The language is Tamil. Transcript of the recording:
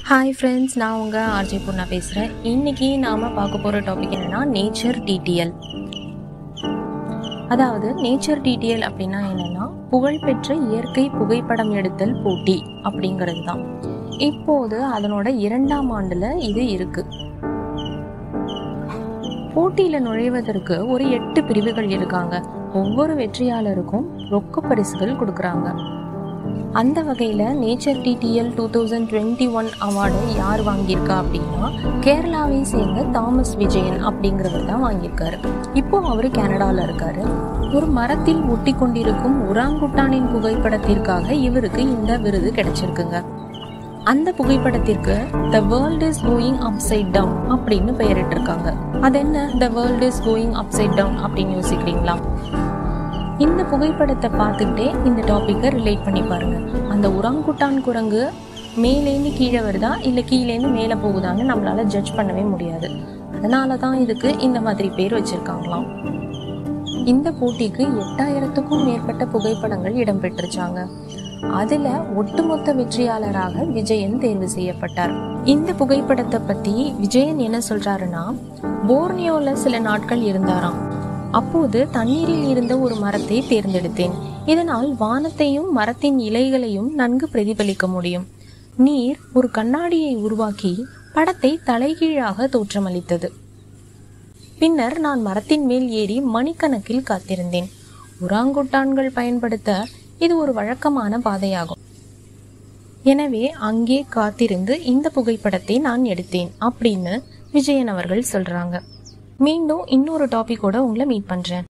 ஹாய் ஃப்ரெண்ட்ஸ் நான் உங்கள் ஆர்ஜே பூர்ணா பேசுகிறேன் இன்னைக்கு நாம் பார்க்க போகிற டாபிக் என்னென்னா நேச்சர் டிடிஎல் அதாவது நேச்சர் டிடிஎல் அப்படின்னா என்னென்னா புகழ்பெற்ற இயற்கை புகைப்படம் எடுத்தல் போட்டி அப்படிங்கிறது தான் இப்போது அதனோட இரண்டாம் ஆண்டில் இது இருக்குது போட்டியில் நுழைவதற்கு ஒரு எட்டு பிரிவுகள் இருக்காங்க ஒவ்வொரு வெற்றியாளருக்கும் ரொக்க பரிசுகள் கொடுக்குறாங்க அந்த வகையில் nature TTL two thousand twenty one award யார் வாங்கியிருக்கா அப்படின்னா கேரளாவை சேர்ந்த தாமஸ் விஜயன் அப்படிங்கிறவர் தான் வாங்கியிருக்காரு இப்போ அவர் கனடாவில் இருக்காரு ஒரு மரத்தில் ஒட்டி கொண்டிருக்கும் உராங்குட்டானின் புகைப்படத்திற்காக இவருக்கு இந்த விருது கிடைச்சிருக்குங்க அந்த புகைப்படத்திற்கு the world is going upside down அப்படின்னு பெயரிட்டிருக்காங்க அது என்ன the world is going upside down அப்படின்னு யோசிக்கிறீங்களா இந்த புகைப்படத்தை பார்த்துக்கிட்டே இந்த டாப்பிக்கை ரிலேட் பண்ணி பாருங்க அந்த உராங்குட்டான் குரங்கு மேலேருந்து கீழே வருதா இல்லை கீழேருந்து மேலே போகுதான்னு நம்மளால ஜட்ஜ் பண்ணவே முடியாது அதனால தான் இதுக்கு இந்த மாதிரி பேர் வச்சிருக்காங்களாம் இந்த போட்டிக்கு எட்டாயிரத்துக்கும் மேற்பட்ட புகைப்படங்கள் இடம்பெற்றுச்சாங்க அதுல ஒட்டுமொத்த வெற்றியாளராக விஜயன் தேர்வு செய்யப்பட்டார் இந்த புகைப்படத்தை பத்தி விஜயன் என்ன சொல்றாருன்னா போர்னியோல சில நாட்கள் இருந்தாராம் அப்போது தண்ணீரில் இருந்த ஒரு மரத்தை தேர்ந்தெடுத்தேன் இதனால் வானத்தையும் மரத்தின் இலைகளையும் நன்கு பிரதிபலிக்க முடியும் நீர் ஒரு கண்ணாடியை உருவாக்கி படத்தை தலைகீழாக தோற்றமளித்தது பின்னர் நான் மரத்தின் மேல் ஏறி மணிக்கணக்கில் காத்திருந்தேன் உராங்குட்டான்கள் பயன்படுத்த இது ஒரு வழக்கமான பாதையாகும் எனவே அங்கே காத்திருந்து இந்த புகைப்படத்தை நான் எடுத்தேன் அப்படின்னு விஜயன் அவர்கள் சொல்றாங்க மீண்டும் இன்னொரு டாபிக்கோட உங்களை மீட் பண்றேன்